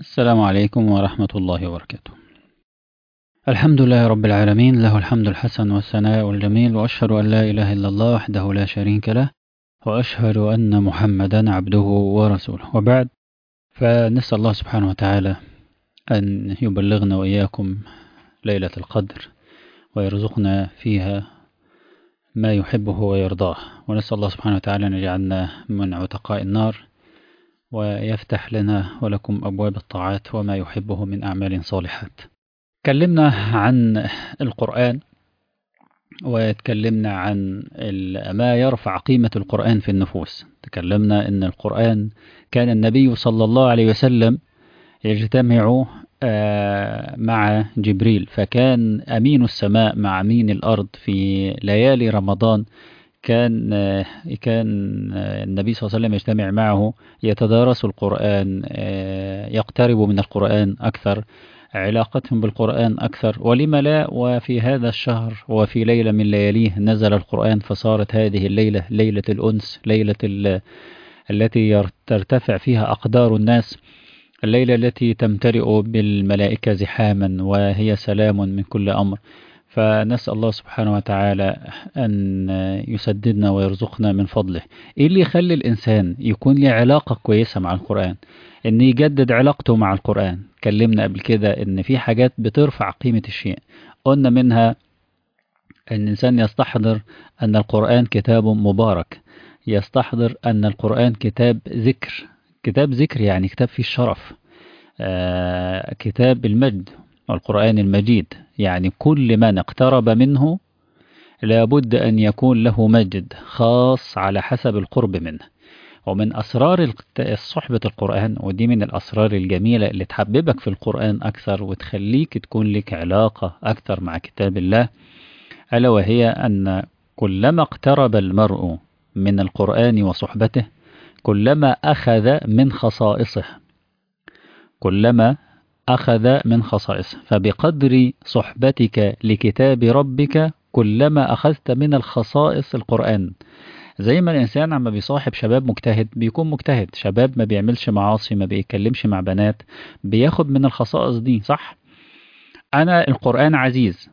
السلام عليكم ورحمة الله وبركاته الحمد لله رب العالمين له الحمد الحسن والثناء الجميل وأشهد أن لا إله إلا الله وحده لا شريك له وأشهد أن محمدا عبده ورسوله وبعد فنسأل الله سبحانه وتعالى أن يبلغنا وإياكم ليلة القدر ويرزقنا فيها ما يحبه ويرضاه ونسأل الله سبحانه وتعالى أن يجعلنا من عتقاء النار ويفتح لنا ولكم أبواب الطاعات وما يحبه من أعمال صالحات تكلمنا عن القرآن وتكلمنا عن ما يرفع قيمة القرآن في النفوس تكلمنا أن القرآن كان النبي صلى الله عليه وسلم يجتمع مع جبريل فكان أمين السماء مع أمين الأرض في ليالي رمضان كان كان النبي صلى الله عليه وسلم يجتمع معه يتدارس القرآن يقترب من القرآن أكثر علاقتهم بالقرآن أكثر ولم لا وفي هذا الشهر وفي ليلة من لياليه نزل القرآن فصارت هذه الليلة ليلة الأنس ليلة التي ترتفع فيها أقدار الناس الليلة التي تمتلئ بالملائكة زحاما وهي سلام من كل أمر فنسأل الله سبحانه وتعالى أن يسددنا ويرزقنا من فضله إيه اللي يخلي الإنسان يكون له علاقة كويسة مع القرآن أن يجدد علاقته مع القرآن كلمنا قبل كده أن في حاجات بترفع قيمة الشيء قلنا منها أن الإنسان يستحضر أن القرآن كتاب مبارك يستحضر أن القرآن كتاب ذكر كتاب ذكر يعني كتاب فيه الشرف آه كتاب المجد القرآن المجيد يعني كل من اقترب منه لابد أن يكون له مجد خاص على حسب القرب منه ومن أسرار صحبة القرآن ودي من الأسرار الجميلة اللي تحببك في القرآن أكثر وتخليك تكون لك علاقة أكثر مع كتاب الله ألا وهي أن كلما اقترب المرء من القرآن وصحبته كلما أخذ من خصائصه كلما أخذ من خصائصه فبقدر صحبتك لكتاب ربك كلما أخذت من الخصائص القرآن زي ما الإنسان عما بيصاحب شباب مجتهد بيكون مجتهد شباب ما بيعملش معاصي ما بيتكلمش مع بنات بياخد من الخصائص دي صح أنا القرآن عزيز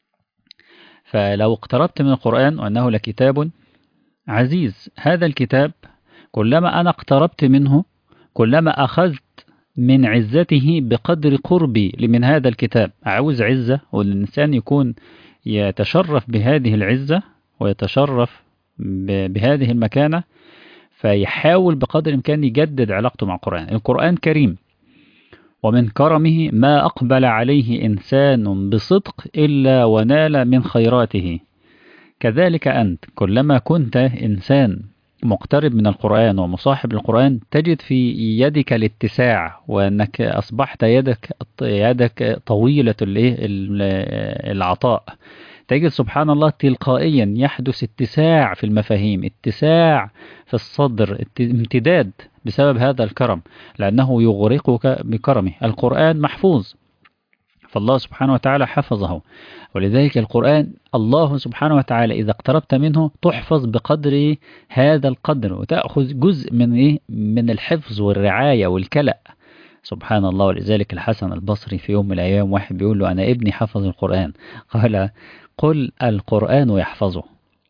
فلو اقتربت من القرآن وأنه لكتاب عزيز هذا الكتاب كلما أنا اقتربت منه كلما أخذت من عزته بقدر قربي من هذا الكتاب عاوز عزة والإنسان يكون يتشرف بهذه العزة ويتشرف بهذه المكانة فيحاول بقدر الإمكان يجدد علاقته مع القرآن القرآن كريم ومن كرمه ما أقبل عليه إنسان بصدق إلا ونال من خيراته كذلك أنت كلما كنت إنسان مقترب من القرآن ومصاحب القرآن تجد في يدك الاتساع وأنك أصبحت يدك يدك طويلة العطاء تجد سبحان الله تلقائيا يحدث اتساع في المفاهيم اتساع في الصدر امتداد بسبب هذا الكرم لأنه يغرقك بكرمه القرآن محفوظ فالله سبحانه وتعالى حفظه ولذلك القرآن الله سبحانه وتعالى إذا اقتربت منه تحفظ بقدر هذا القدر وتأخذ جزء من إيه؟ من الحفظ والرعاية والكلأ سبحان الله ولذلك الحسن البصري في يوم من الأيام واحد بيقول له أنا ابني حفظ القرآن قال قل القرآن يحفظه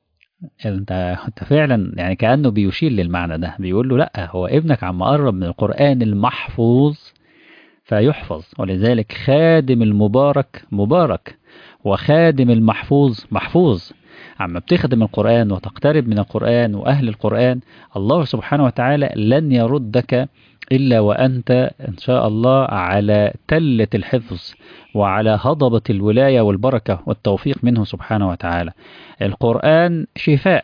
انت انت فعلا يعني كأنه بيشير للمعنى ده بيقول له لا هو ابنك عم قرب من القرآن المحفوظ فيحفظ ولذلك خادم المبارك مبارك وخادم المحفوظ محفوظ عما بتخدم القرآن وتقترب من القرآن وأهل القرآن الله سبحانه وتعالى لن يردك إلا وأنت إن شاء الله على تلة الحفظ وعلى هضبة الولاية والبركة والتوفيق منه سبحانه وتعالى القرآن شفاء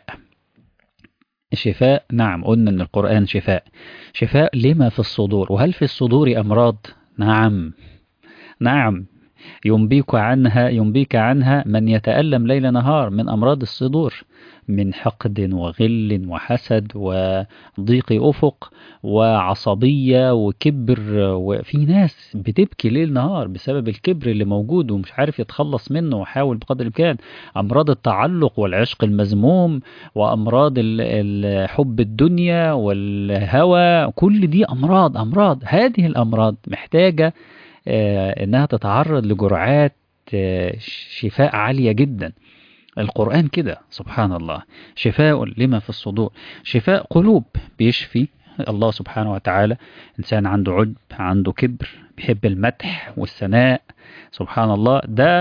الشفاء نعم قلنا أن القرآن شفاء شفاء لما في الصدور وهل في الصدور أمراض نعم نعم ينبيك عنها ينبيك عنها من يتألم ليل نهار من أمراض الصدور من حقد وغل وحسد وضيق أفق وعصبية وكبر وفي ناس بتبكي ليل نهار بسبب الكبر اللي موجود ومش عارف يتخلص منه وحاول بقدر الإمكان أمراض التعلق والعشق المذموم وأمراض حب الدنيا والهوى كل دي أمراض أمراض هذه الأمراض محتاجة إنها تتعرض لجرعات شفاء عالية جدا القرآن كده سبحان الله شفاء لما في الصدور شفاء قلوب بيشفي الله سبحانه وتعالى إنسان عنده عجب عنده كبر بيحب المدح والثناء سبحان الله ده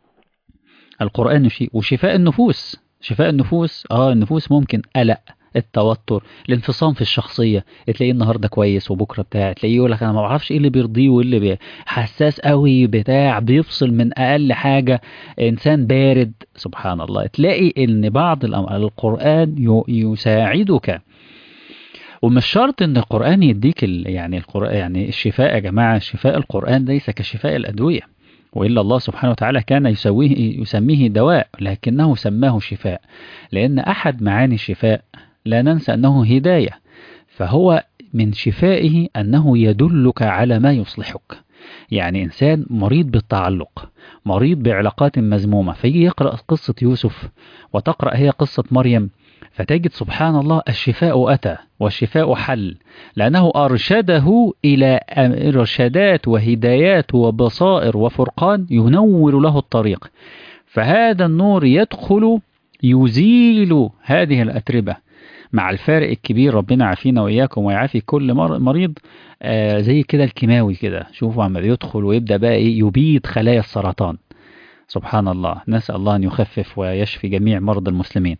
القرآن شيء وشفاء النفوس شفاء النفوس اه النفوس ممكن قلق التوتر الانفصام في الشخصية تلاقيه النهاردة كويس وبكرة بتاع تلاقيه يقول لك انا ما بعرفش ايه اللي بيرضيه وايه اللي حساس قوي بتاع بيفصل من اقل حاجة انسان بارد سبحان الله تلاقي ان بعض القرآن يساعدك ومش شرط ان القرآن يديك يعني القرآن يعني الشفاء يا جماعة شفاء القرآن ليس كشفاء الأدوية وإلا الله سبحانه وتعالى كان يسويه يسميه دواء لكنه سماه شفاء لأن أحد معاني الشفاء لا ننسى أنه هداية فهو من شفائه أنه يدلك على ما يصلحك يعني إنسان مريض بالتعلق مريض بعلاقات مذمومة فيجي يقرأ قصة يوسف وتقرأ هي قصة مريم فتجد سبحان الله الشفاء أتى والشفاء حل لأنه أرشده إلى إرشادات وهدايات وبصائر وفرقان ينور له الطريق فهذا النور يدخل يزيل هذه الأتربة مع الفارق الكبير ربنا عافينا وإياكم ويعافي كل مريض آه زي كده الكيماوي كده شوفوا عم يدخل ويبدأ بقى إيه يبيد خلايا السرطان سبحان الله نسأل الله أن يخفف ويشفي جميع مرضى المسلمين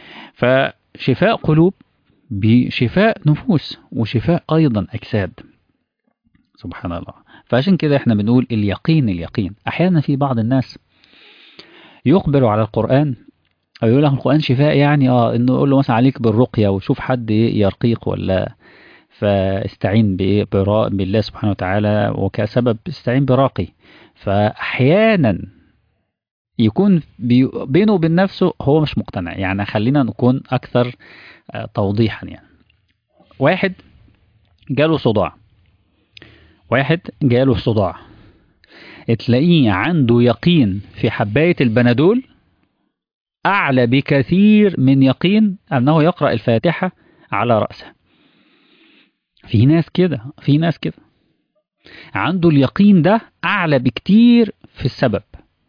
فشفاء قلوب بشفاء نفوس وشفاء أيضا أجساد سبحان الله فعشان كده احنا بنقول اليقين اليقين أحيانا في بعض الناس يقبل على القرآن أو يقول لك القرآن شفاء يعني اه انه يقول له مثلا عليك بالرقية وشوف حد يرقيق ولا فاستعين بالله سبحانه وتعالى وكسبب استعين براقي فأحيانا يكون بينه وبين نفسه هو مش مقتنع يعني خلينا نكون أكثر توضيحا يعني واحد جاله صداع واحد جاله صداع تلاقيه عنده يقين في حباية البنادول أعلى بكثير من يقين أنه يقرأ الفاتحة على رأسه في ناس كده في ناس كده عنده اليقين ده أعلى بكتير في السبب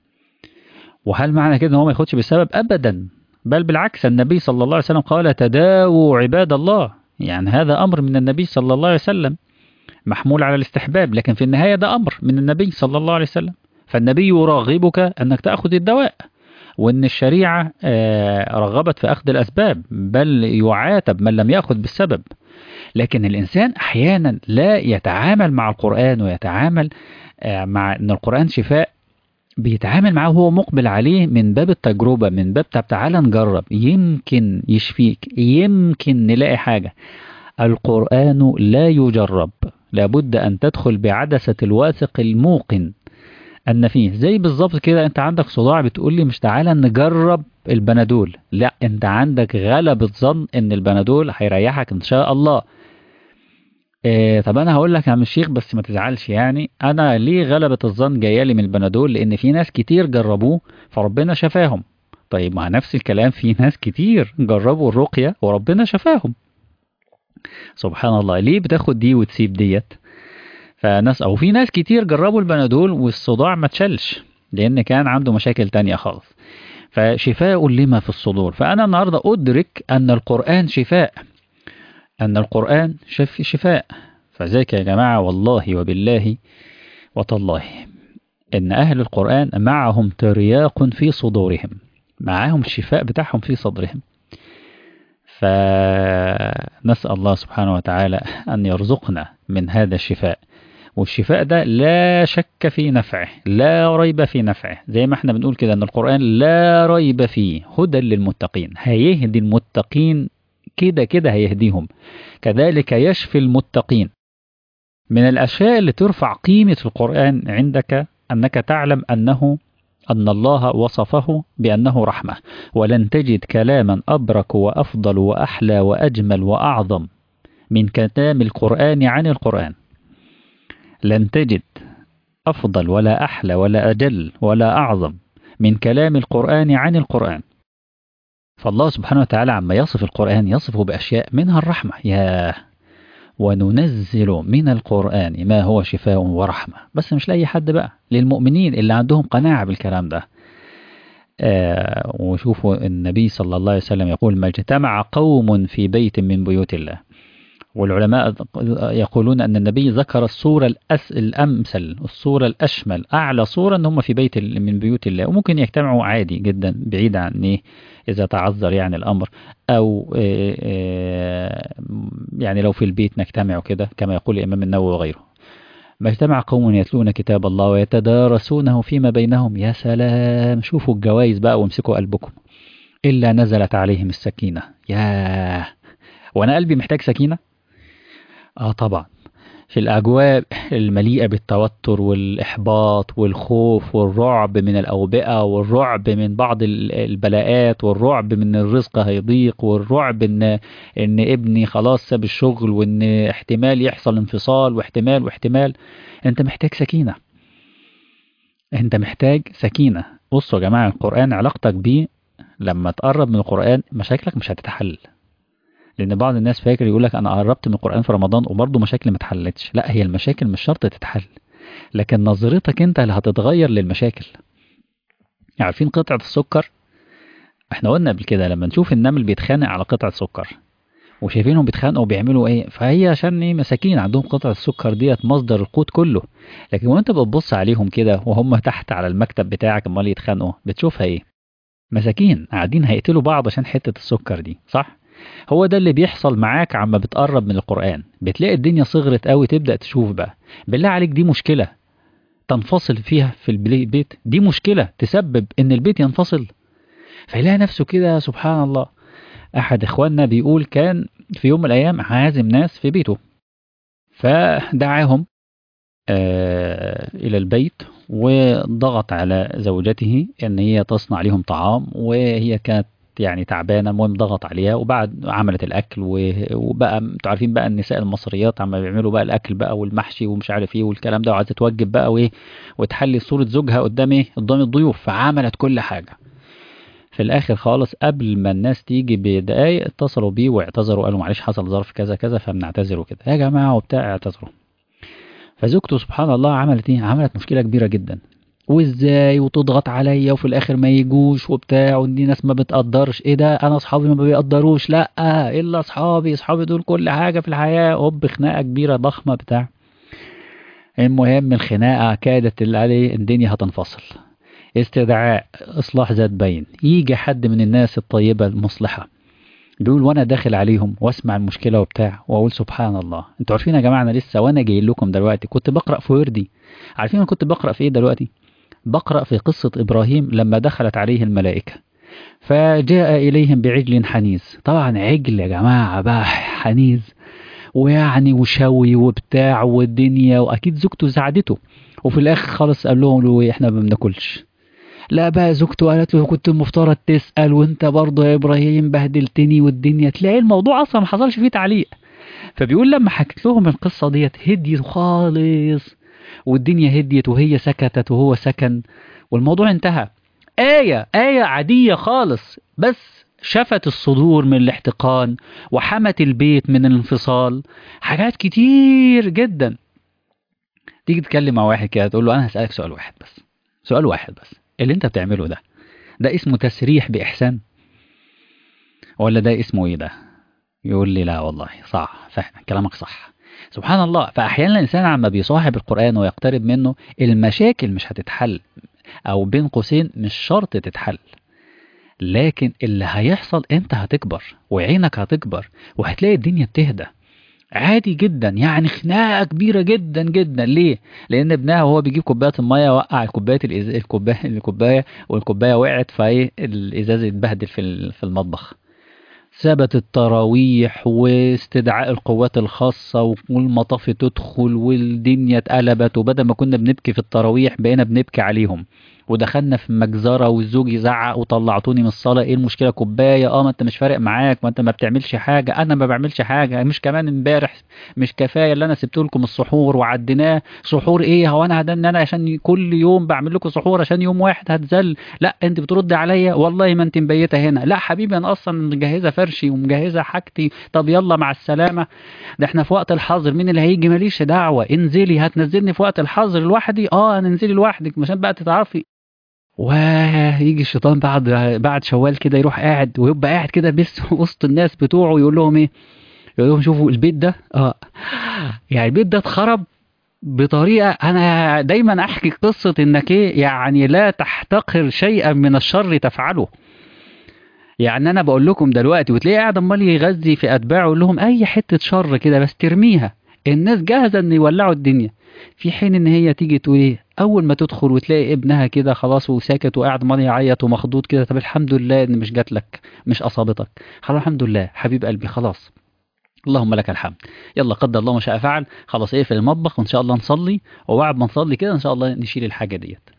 وهل معنى كده ان هو ما ياخدش بالسبب ابدا بل بالعكس النبي صلى الله عليه وسلم قال تداووا عباد الله يعني هذا امر من النبي صلى الله عليه وسلم محمول على الاستحباب لكن في النهايه ده امر من النبي صلى الله عليه وسلم فالنبي يراغبك انك تاخذ الدواء وان الشريعه رغبت في اخذ الاسباب بل يعاتب من لم ياخذ بالسبب لكن الانسان احيانا لا يتعامل مع القران ويتعامل مع ان القران شفاء بيتعامل معاه وهو مقبل عليه من باب التجربة من باب طب تعالى نجرب يمكن يشفيك يمكن نلاقي حاجة القرآن لا يجرب لابد أن تدخل بعدسة الواثق الموقن أن فيه زي بالظبط كده أنت عندك صداع بتقول لي مش تعالى نجرب البنادول لا أنت عندك غلبة ظن أن البنادول هيريحك إن شاء الله إيه طب انا هقول لك يا عم الشيخ بس ما تزعلش يعني انا ليه غلبة الظن جايه لي من البنادول لان في ناس كتير جربوه فربنا شفاهم طيب مع نفس الكلام في ناس كتير جربوا الرقية وربنا شفاهم سبحان الله ليه بتاخد دي وتسيب ديت فناس او في ناس كتير جربوا البنادول والصداع ما تشلش لان كان عنده مشاكل تانية خالص فشفاء لما في الصدور فانا النهاردة ادرك ان القرآن شفاء أن القرآن شف شفاء فذاك يا جماعة والله وبالله وتالله إن أهل القرآن معهم ترياق في صدورهم معهم الشفاء بتاعهم في صدرهم فنسأل الله سبحانه وتعالى أن يرزقنا من هذا الشفاء والشفاء ده لا شك في نفعه لا ريب في نفعه زي ما احنا بنقول كده أن القرآن لا ريب فيه هدى للمتقين هيهدي المتقين كده كده هيهديهم كذلك يشفي المتقين من الأشياء اللي ترفع قيمة القرآن عندك أنك تعلم أنه أن الله وصفه بأنه رحمة ولن تجد كلاما أبرك وأفضل وأحلى وأجمل وأعظم من كلام القرآن عن القرآن لن تجد أفضل ولا أحلى ولا أجل ولا أعظم من كلام القرآن عن القرآن فالله سبحانه وتعالى عما يصف القرآن يصفه بأشياء منها الرحمة يا وننزل من القرآن ما هو شفاء ورحمة بس مش لأي حد بقى للمؤمنين اللي عندهم قناعة بالكلام ده آه وشوفوا النبي صلى الله عليه وسلم يقول ما اجتمع قوم في بيت من بيوت الله والعلماء يقولون أن النبي ذكر الصورة الأس الأمثل الصورة الأشمل أعلى صورة أن هم في بيت من بيوت الله وممكن يجتمعوا عادي جدا بعيد عن إيه إذا تعذر يعني الأمر أو يعني لو في البيت نجتمع كده كما يقول الإمام النووي وغيره ما اجتمع قوم يتلون كتاب الله ويتدارسونه فيما بينهم يا سلام شوفوا الجوائز بقى وامسكوا قلبكم إلا نزلت عليهم السكينة ياه وأنا قلبي محتاج سكينة آه طبعا في الأجواء المليئة بالتوتر والإحباط والخوف والرعب من الأوبئة والرعب من بعض البلاءات والرعب من الرزق هيضيق والرعب إن إن ابني خلاص ساب الشغل وإن احتمال يحصل انفصال واحتمال واحتمال أنت محتاج سكينة أنت محتاج سكينة بصوا يا جماعة القرآن علاقتك بيه لما تقرب من القرآن مشاكلك مش هتتحل لان بعض الناس فاكر يقول لك انا قربت من القران في رمضان وبرضه مشاكلي ما اتحلتش لا هي المشاكل مش شرط تتحل لكن نظرتك انت اللي هتتغير للمشاكل عارفين قطعه السكر احنا قلنا قبل كده لما نشوف النمل بيتخانق على قطعه سكر وشايفينهم بيتخانقوا وبيعملوا ايه فهي عشان ايه مساكين عندهم قطعه السكر ديت مصدر القوت كله لكن وانت بتبص عليهم كده وهم تحت على المكتب بتاعك امال يتخانقوا بتشوفها ايه مساكين قاعدين هيقتلوا بعض عشان حته السكر دي صح هو ده اللي بيحصل معاك عما بتقرب من القرآن بتلاقي الدنيا صغرت قوي تبدأ تشوف بقى بالله عليك دي مشكلة تنفصل فيها في البيت دي مشكلة تسبب ان البيت ينفصل فيلاقي نفسه كده سبحان الله احد اخواننا بيقول كان في يوم من الايام عازم ناس في بيته فدعاهم آه الى البيت وضغط على زوجته ان هي تصنع لهم طعام وهي كانت يعني تعبانه المهم ضغط عليها وبعد عملت الاكل وبقى انتوا عارفين بقى النساء المصريات عم بيعملوا بقى الاكل بقى والمحشي ومش عارف ايه والكلام ده وعايزه توجب بقى وايه وتحلي صوره زوجها قدام ايه قدام الضيوف فعملت كل حاجه في الاخر خالص قبل ما الناس تيجي بدقايق اتصلوا بيه واعتذروا قالوا معلش حصل ظرف كذا كذا فبنعتذر وكده يا جماعه وبتاع اعتذروا فزوجته سبحان الله عملت ايه عملت مشكله كبيره جدا وازاي وتضغط عليا وفي الاخر ما يجوش وبتاع ودي ناس ما بتقدرش ايه ده انا اصحابي ما بيقدروش لا الا اصحابي اصحابي دول كل حاجه في الحياه هوب خناقه كبيره ضخمه بتاع المهم الخناقه كادت اللي عليه الدنيا هتنفصل استدعاء اصلاح ذات بين يجي حد من الناس الطيبه المصلحه بيقول وانا داخل عليهم واسمع المشكله وبتاع واقول سبحان الله انتوا عارفين يا جماعه انا لسه وانا جاي لكم دلوقتي كنت بقرا في وردي عارفين انا كنت بقرا في ايه دلوقتي بقرأ في قصة إبراهيم لما دخلت عليه الملائكة فجاء إليهم بعجل حنيز طبعا عجل يا جماعة بقى حنيز ويعني وشوي وبتاع والدنيا وأكيد زوجته ساعدته وفي الآخر خالص قال لهم له إحنا ما بناكلش لا بقى زوجته قالت له كنت المفترض تسأل وانت برضه يا إبراهيم بهدلتني والدنيا تلاقي الموضوع أصلا ما حصلش فيه تعليق فبيقول لما حكيت لهم القصة ديت هديت خالص والدنيا هديت وهي سكتت وهو سكن والموضوع انتهى آية آية عادية خالص بس شفت الصدور من الاحتقان وحمت البيت من الانفصال حاجات كتير جدا تيجي تتكلم مع واحد كده تقول له انا هسألك سؤال واحد بس سؤال واحد بس اللي انت بتعمله ده ده اسمه تسريح بإحسان ولا ده اسمه ايه ده يقول لي لا والله صح فعلا كلامك صح سبحان الله فأحيانا الإنسان عما بيصاحب القرآن ويقترب منه المشاكل مش هتتحل أو بين قوسين مش شرط تتحل لكن اللي هيحصل أنت هتكبر وعينك هتكبر وهتلاقي الدنيا بتهدى عادي جدا يعني خناقه كبيره جدا جدا ليه لان ابنها وهو بيجيب كوبايه الميه وقع الكوبايه الإز... الكوبايه الكوبايه والكوبايه وقعت فايه الازاز اتبهدل في في المطبخ ثبت التراويح واستدعاء القوات الخاصة والمطاف تدخل والدنيا اتقلبت وبدل ما كنا بنبكي في التراويح بقينا بنبكي عليهم ودخلنا في مجزرة والزوج يزعق وطلعتوني من الصلاة ايه المشكلة كوباية اه ما انت مش فارق معاك ما انت ما بتعملش حاجة انا ما بعملش حاجة مش كمان امبارح مش كفاية اللي انا سبت لكم السحور وعديناه سحور ايه هو انا هدن انا عشان كل يوم بعمل لكم سحور عشان يوم واحد هتزل لا انت بترد عليا والله ما انت مبيتة هنا لا حبيبي انا اصلا مجهزة فرشي ومجهزة حاجتي طب يلا مع السلامة ده احنا في وقت الحظر مين اللي هيجي ماليش دعوة انزلي هتنزلني في وقت الحظر لوحدي اه انا انزلي لوحدك عشان بقى تتعرفي ويجي الشيطان بعد بعد شوال كده يروح قاعد ويبقى قاعد كده بس وسط الناس بتوعه يقول لهم ايه يقول لهم شوفوا البيت ده اه يعني البيت ده اتخرب بطريقه انا دايما احكي قصه انك ايه يعني لا تحتقر شيئا من الشر تفعله يعني انا بقول لكم دلوقتي وتلاقيه قاعد امال يغذي في اتباعه يقول لهم اي حته شر كده بس ترميها الناس جاهزه ان يولعوا الدنيا في حين ان هي تيجي تقول ايه اول ما تدخل وتلاقي ابنها كده خلاص وساكت وقاعد مالي يعيط ومخضوض كده طب الحمد لله ان مش جات لك مش اصابتك خلاص الحمد لله حبيب قلبي خلاص اللهم لك الحمد يلا قدر الله ما شاء فعل خلاص اقفل إيه المطبخ وان شاء الله نصلي وبعد ما نصلي كده ان شاء الله نشيل الحاجه ديت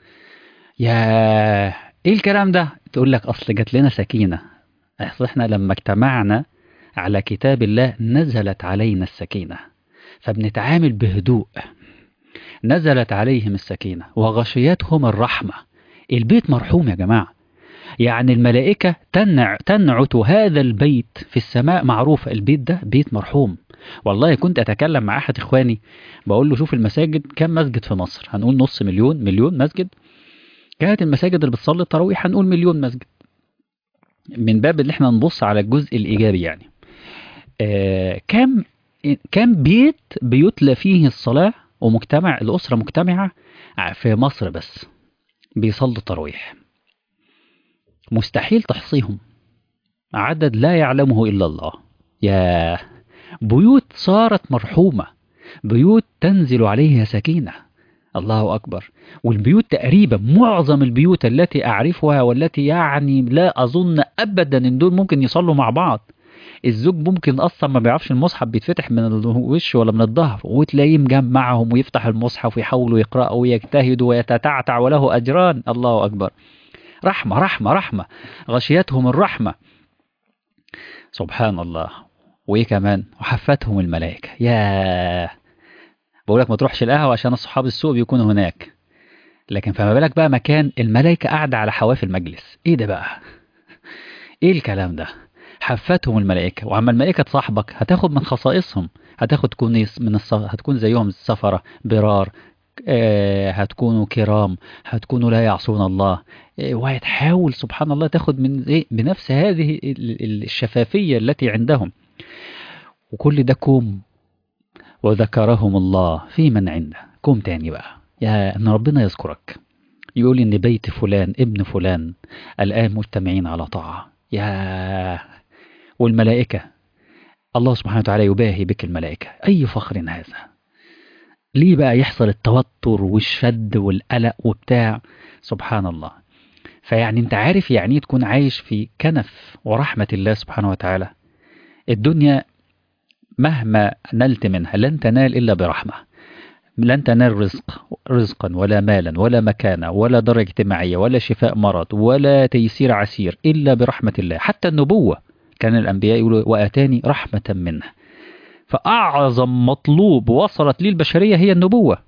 يا ايه الكلام ده تقول لك اصل جات لنا سكينه اصل احنا لما اجتمعنا على كتاب الله نزلت علينا السكينه فبنتعامل بهدوء نزلت عليهم السكينة وغشيتهم الرحمة البيت مرحوم يا جماعة يعني الملائكة تنع تنعت هذا البيت في السماء معروفة البيت ده بيت مرحوم والله كنت أتكلم مع أحد إخواني بقول له شوف المساجد كم مسجد في مصر هنقول نص مليون مليون مسجد كانت المساجد اللي بتصلي التراويح هنقول مليون مسجد من باب اللي احنا نبص على الجزء الإيجابي يعني آه كم كم بيت بيتلى فيه الصلاة ومجتمع الأسرة مجتمعة في مصر بس بيصلوا التراويح مستحيل تحصيهم عدد لا يعلمه إلا الله يا بيوت صارت مرحومة بيوت تنزل عليها سكينة الله أكبر والبيوت تقريبا معظم البيوت التي أعرفها والتي يعني لا أظن أبدا إن دول ممكن يصلوا مع بعض الزوج ممكن اصلا ما بيعرفش المصحف بيتفتح من الوش ولا من الظهر وتلاقيه مجمعهم ويفتح المصحف ويحاولوا يقرأوا ويجتهدوا ويتتعتع وله اجران الله اكبر رحمه رحمه رحمه غشيتهم الرحمه سبحان الله وايه كمان وحفتهم الملائكه يا بقول لك ما تروحش القهوه عشان اصحاب السوق بيكونوا هناك لكن فما بالك بقى مكان الملائكه قاعده على حواف المجلس ايه ده بقى ايه الكلام ده حفتهم الملائكة وعما الملائكة تصاحبك هتاخد من خصائصهم هتاخد تكون من الصف... هتكون زيهم السفرة برار آه هتكونوا كرام هتكونوا لا يعصون الله آه وهتحاول سبحان الله تاخد من ايه بنفس هذه الشفافية التي عندهم وكل ده كوم وذكرهم الله في من عنده كوم تاني بقى يا ان ربنا يذكرك يقول ان بيت فلان ابن فلان الان مجتمعين على طاعة يا والملائكة الله سبحانه وتعالى يباهي بك الملائكة أي فخر هذا ليه بقى يحصل التوتر والشد والقلق وبتاع سبحان الله فيعني انت عارف يعني تكون عايش في كنف ورحمة الله سبحانه وتعالى الدنيا مهما نلت منها لن تنال إلا برحمة لن تنال رزق رزقا ولا مالا ولا مكانة ولا درجة اجتماعية ولا شفاء مرض ولا تيسير عسير إلا برحمة الله حتى النبوة كان الأنبياء يقولوا وآتاني رحمة منه فأعظم مطلوب وصلت لي البشرية هي النبوة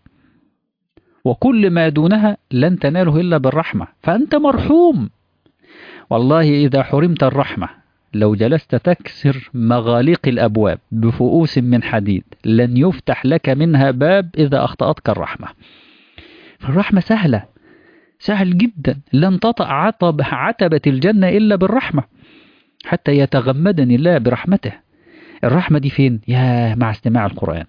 وكل ما دونها لن تناله إلا بالرحمة فأنت مرحوم والله إذا حرمت الرحمة لو جلست تكسر مغاليق الأبواب بفؤوس من حديد لن يفتح لك منها باب إذا أخطأتك الرحمة فالرحمة سهلة سهل جدا لن تطأ عتب عتبة الجنة إلا بالرحمة حتى يتغمدني الله برحمته الرحمة دي فين؟ يا مع استماع القرآن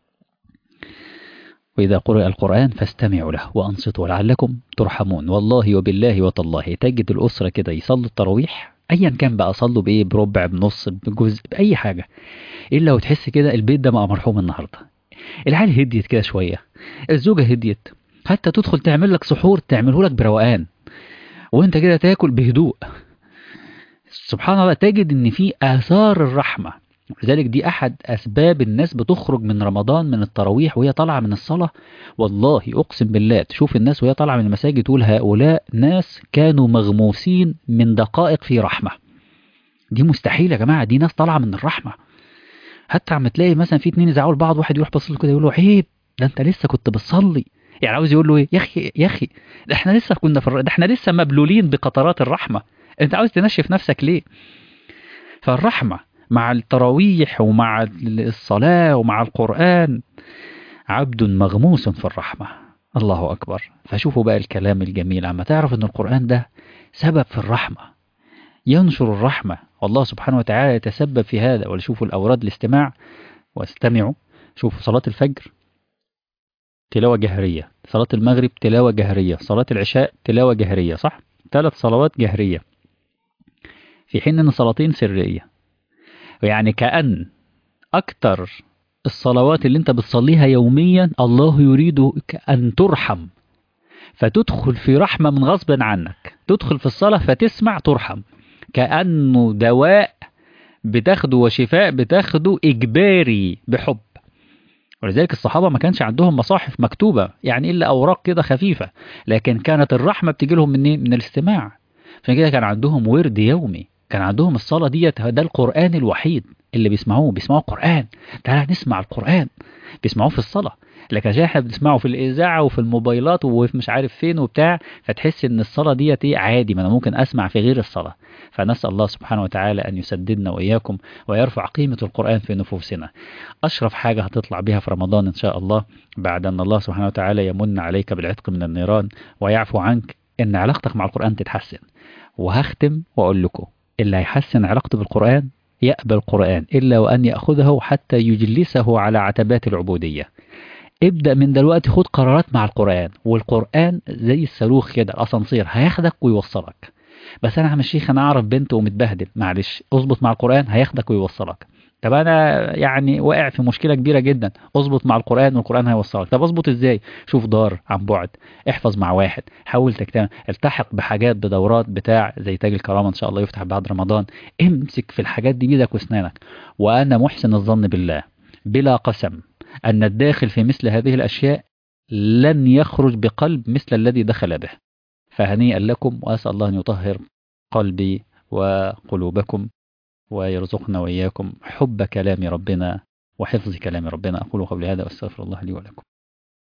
وإذا قرأ القرآن فاستمعوا له وأنصتوا لعلكم ترحمون والله وبالله وتالله تجد الأسرة كده يصلوا التراويح أيا كان بقى صلوا بإيه بربع بنص بجزء بأي حاجة إلا وتحس كده البيت ده بقى مرحوم النهاردة العيال هديت كده شوية الزوجة هديت حتى تدخل تعمل لك سحور تعمله لك بروقان وانت كده تاكل بهدوء سبحان الله تجد ان في اثار الرحمه لذلك دي احد اسباب الناس بتخرج من رمضان من التراويح وهي طالعه من الصلاه والله اقسم بالله تشوف الناس وهي طالعه من المساجد تقول هؤلاء ناس كانوا مغموسين من دقائق في رحمه دي مستحيل يا جماعه دي ناس طالعه من الرحمه حتى عم تلاقي مثلا في اتنين يزعقوا لبعض واحد يروح باصص له كده يقول له عيب ده انت لسه كنت بتصلي يعني عاوز يقول له ايه يا اخي يا اخي ده احنا لسه كنا في الر... ده احنا لسه مبلولين بقطرات الرحمه انت عاوز تنشف نفسك ليه فالرحمه مع التراويح ومع الصلاه ومع القران عبد مغموس في الرحمه الله اكبر فشوفوا بقى الكلام الجميل عما تعرف ان القران ده سبب في الرحمه ينشر الرحمه والله سبحانه وتعالى يتسبب في هذا ولشوفوا الاوراد الاستماع واستمعوا شوفوا صلاه الفجر تلاوة جهرية صلاة المغرب تلاوة جهرية صلاة العشاء تلاوة جهرية صح؟ ثلاث صلوات جهرية في حين أن صلاتين سرية يعني كأن أكتر الصلوات اللي أنت بتصليها يوميا الله يريد أن ترحم فتدخل في رحمة من غصب عنك تدخل في الصلاة فتسمع ترحم كأنه دواء بتاخده وشفاء بتاخده إجباري بحب ولذلك الصحابة ما كانش عندهم مصاحف مكتوبة يعني إلا أوراق كده خفيفة لكن كانت الرحمة بتيجي لهم من من الاستماع عشان كده كان عندهم ورد يومي كان عندهم الصلاة ديت ده القرآن الوحيد اللي بيسمعوه بيسمعوا قرآن تعالى نسمع القرآن بيسمعوه في الصلاة لكن عشان احنا بنسمعه في الإذاعة وفي الموبايلات وفي مش عارف فين وبتاع فتحس إن الصلاة ديت إيه عادي ما أنا ممكن أسمع في غير الصلاة فنسأل الله سبحانه وتعالى أن يسددنا وإياكم ويرفع قيمة القرآن في نفوسنا أشرف حاجة هتطلع بها في رمضان إن شاء الله بعد أن الله سبحانه وتعالى يمن عليك بالعتق من النيران ويعفو عنك إن علاقتك مع القرآن تتحسن وهختم وأقول لكم اللي هيحسن علاقته بالقرآن يقبل القرآن إلا وأن يأخذه حتى يجلسه على عتبات العبودية ابدأ من دلوقتي خد قرارات مع القرآن والقرآن زي الصاروخ كده الأسانسير هياخدك ويوصلك بس أنا يا عم الشيخ أنا أعرف بنت ومتبهدل معلش اظبط مع القرآن هياخدك ويوصلك طب انا يعني واقع في مشكله كبيره جدا اظبط مع القران والقران هيوصلك طب اظبط ازاي شوف دار عن بعد احفظ مع واحد حاول تجتمع التحق بحاجات بدورات بتاع زي تاج الكرامه ان شاء الله يفتح بعد رمضان امسك في الحاجات دي بيدك واسنانك وانا محسن الظن بالله بلا قسم ان الداخل في مثل هذه الاشياء لن يخرج بقلب مثل الذي دخل به فهنيئا لكم واسال الله ان يطهر قلبي وقلوبكم ويرزقنا وإياكم حب كلام ربنا وحفظ كلام ربنا أقول قولي هذا وأستغفر الله لي ولكم